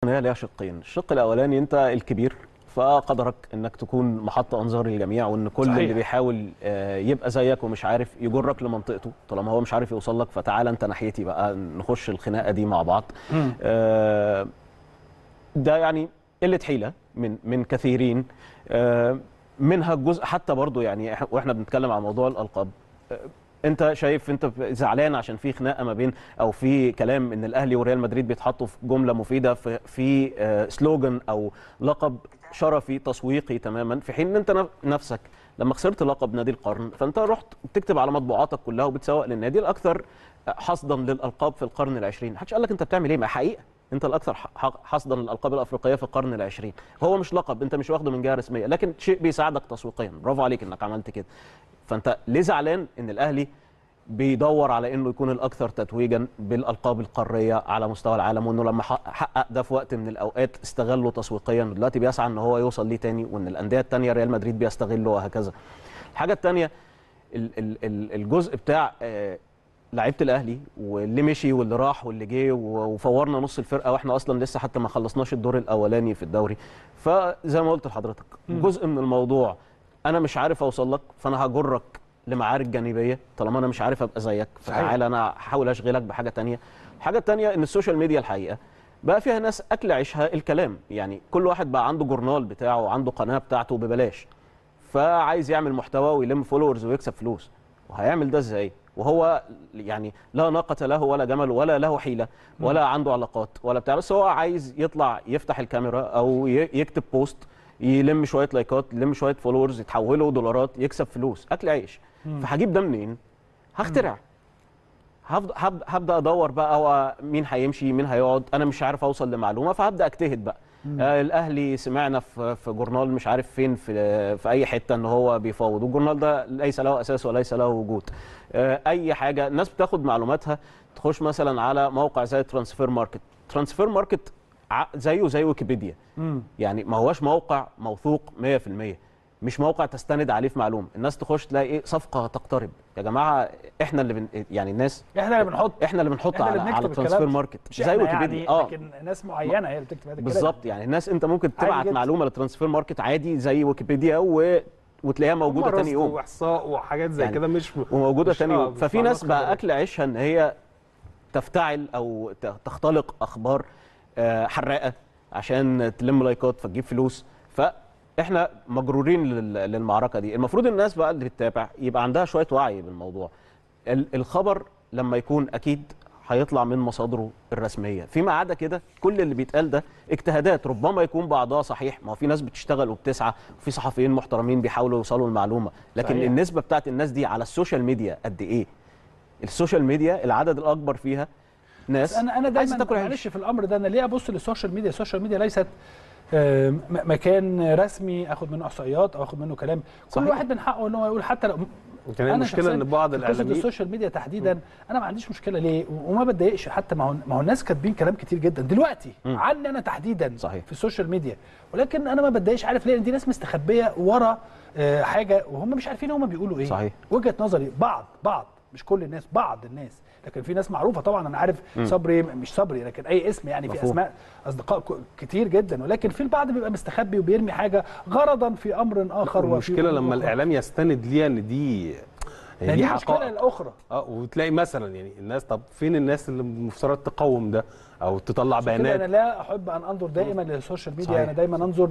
هي ليها شقين الشق الاولاني انت الكبير فقدرك انك تكون محط انظار الجميع وان كل صحيح. اللي بيحاول آه، يبقى زيك ومش عارف يجرك لمنطقته طالما هو مش عارف يوصل لك فتعالى انت ناحيتي بقى نخش الخناقه دي مع بعض مم. آه، ده يعني قله حيله من من كثيرين آه، منها الجزء حتى برضو يعني إح- واحنا بنتكلم عن موضوع الالقاب آه، انت شايف انت زعلان عشان في خناقه ما بين او في كلام ان الاهلي وريال مدريد بيتحطوا في جمله مفيده في في آه، سلوجان او لقب شرفي تسويقي تماما في حين ان انت نف- نفسك لما خسرت لقب نادي القرن فانت رحت بتكتب على مطبوعاتك كلها وبتسوق للنادي الاكثر حصدا للالقاب في القرن العشرين محدش قال لك انت بتعمل ايه ما حقيقه انت الاكثر ح- ح- حصدا للالقاب الافريقيه في القرن العشرين هو مش لقب انت مش واخده من جهه رسميه لكن شيء بيساعدك تسويقيا برافو عليك انك عملت كده فانت ليه زعلان ان الاهلي بيدور على انه يكون الاكثر تتويجا بالالقاب القاريه على مستوى العالم وانه لما حق- حقق ده في وقت من الاوقات استغله تسويقيا ودلوقتي بيسعى ان هو يوصل ليه تاني وان الانديه التانيه ريال مدريد بيستغله وهكذا الحاجه التانيه ال- ال- ال- الجزء بتاع آه، لعيبه الاهلي واللي مشي واللي راح واللي جه و- وفورنا نص الفرقه واحنا اصلا لسه حتى ما خلصناش الدور الاولاني في الدوري فزي ما قلت لحضرتك جزء من الموضوع انا مش عارف اوصل لك فانا هجرك لمعارك جانبيه طالما انا مش عارف ابقى زيك صحيح. فتعالى انا هحاول اشغلك بحاجه تانية الحاجه التانية ان السوشيال ميديا الحقيقه بقى فيها ناس اكل عيشها الكلام يعني كل واحد بقى عنده جورنال بتاعه وعنده قناه بتاعته ببلاش فعايز يعمل محتوى ويلم فولورز ويكسب فلوس وهيعمل ده ازاي وهو يعني لا ناقة له ولا جمل ولا له حيلة ولا عنده علاقات ولا بتاع بس هو عايز يطلع يفتح الكاميرا او ي- يكتب بوست يلم شوية لايكات يلم شوية فولورز يتحولوا دولارات يكسب فلوس اكل عيش فهجيب ده منين هخترع هفض- هبدا هبدا ادور بقى هو مين هيمشي مين هيقعد انا مش عارف اوصل لمعلومه فهبدا اجتهد بقى آه الاهلي سمعنا في في جورنال مش عارف فين في في اي حته ان هو بيفاوض والجورنال ده ليس له اساس وليس له وجود آه اي حاجه الناس بتاخد معلوماتها تخش مثلا على موقع زي ترانسفير ماركت ترانسفير ماركت ع- زيه زي ويكيبيديا مم. يعني ما هوش موقع موثوق 100% مش موقع تستند عليه في معلومه الناس تخش تلاقي ايه صفقه تقترب يا جماعه احنا اللي بن... يعني الناس احنا اللي بنحط احنا اللي بنحط احنا على اللي على بنكتب ترانسفير الكلام. ماركت مش زي احنا ويكيبيديا يعني اه لكن ناس معينه هي اللي بتكتب هذا الكلام بالظبط يعني الناس انت ممكن عادي تبعت جدا. معلومه لترانسفير ماركت عادي زي ويكيبيديا و... وتلاقيها موجوده مرصد تاني يوم واحصاء وحاجات زي يعني كده مش وموجوده مش- تاني آه، يوم مش ففي معلومات ناس بقى خبرية. اكل عيشها ان هي تفتعل او ت- تختلق اخبار آه، حراقه عشان تلم لايكات فتجيب فلوس فاحنا مجرورين لل- للمعركه دي المفروض الناس بقى اللي بتتابع يبقى عندها شويه وعي بالموضوع ال- الخبر لما يكون اكيد هيطلع من مصادره الرسميه فيما عدا كده كل اللي بيتقال ده اجتهادات ربما يكون بعضها صحيح ما هو في ناس بتشتغل وبتسعى وفي صحفيين محترمين بيحاولوا يوصلوا المعلومه لكن صحيح. صحيح. النسبه بتاعت الناس دي على السوشيال ميديا قد ايه السوشيال ميديا العدد الاكبر فيها ناس بس انا انا عايزة دايما تاكل عيش. معلش في الامر ده انا ليه ابص للسوشيال ميديا السوشيال ميديا ليست آه، م- مكان رسمي اخد منه احصائيات او اخد منه كلام كل صحيح. واحد من حقه ان هو يقول حتى لو كان أنا المشكله شخصياً ان بعض في قصه الاعلاميين السوشيال ميديا تحديدا انا ما عنديش مشكله ليه و- وما بتضايقش حتى ما هو ما هو الناس كاتبين كلام كتير جدا دلوقتي مم. عني انا تحديدا صحيح. في السوشيال ميديا ولكن انا ما بتضايقش عارف ليه لان دي ناس مستخبيه ورا آه، حاجه وهم مش عارفين هم بيقولوا ايه صحيح. وجهه نظري بعض بعض مش كل الناس بعض الناس لكن في ناس معروفه طبعا انا عارف صبري مش صبري لكن اي اسم يعني في مفهوم. اسماء اصدقاء ك- كتير جدا ولكن في البعض بيبقى مستخبي وبيرمي حاجه غرضا في امر اخر وفي المشكله أمور لما أخرى. الاعلام يستند ليها ان دي يعني دي دي المشكله حقائق الاخرى اه وتلاقي مثلا يعني الناس طب فين الناس اللي المفترض تقاوم ده او تطلع عشان كده انا بيانات لا احب ان انظر دائما للسوشيال ميديا صحيح. انا دايما انظر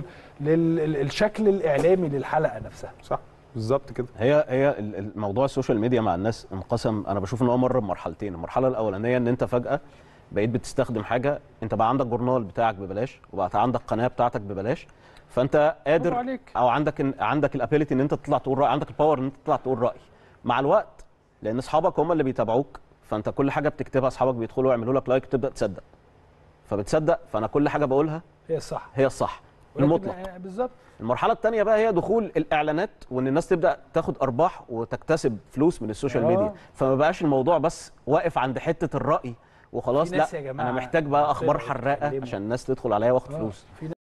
للشكل الاعلامي للحلقه نفسها صح بالظبط كده هي هي ال- الموضوع السوشيال ميديا مع الناس انقسم انا بشوف ان هو مر بمرحلتين المرحله الاولانيه ان انت فجاه بقيت بتستخدم حاجه انت بقى عندك جورنال بتاعك ببلاش وبقى عندك قناه بتاعتك ببلاش فانت برافو قادر عليك. او عندك إن- عندك الابيليتي ان انت تطلع تقول راي عندك الباور ان انت تطلع تقول راي مع الوقت لان اصحابك هم اللي بيتابعوك فانت كل حاجه بتكتبها اصحابك بيدخلوا يعملوا لك لايك تبدا تصدق فبتصدق فانا كل حاجه بقولها هي الصح هي الصح ولكن المطلق آه، بالظبط المرحله الثانيه بقى هي دخول الاعلانات وان الناس تبدا تاخد ارباح وتكتسب فلوس من السوشيال آه. ميديا فما بقاش الموضوع بس واقف عند حته الراي وخلاص في لا ناس يا جماعة انا محتاج بقى اخبار طلعوا حراقه يتكلموا. عشان الناس تدخل عليا واخد آه، فلوس في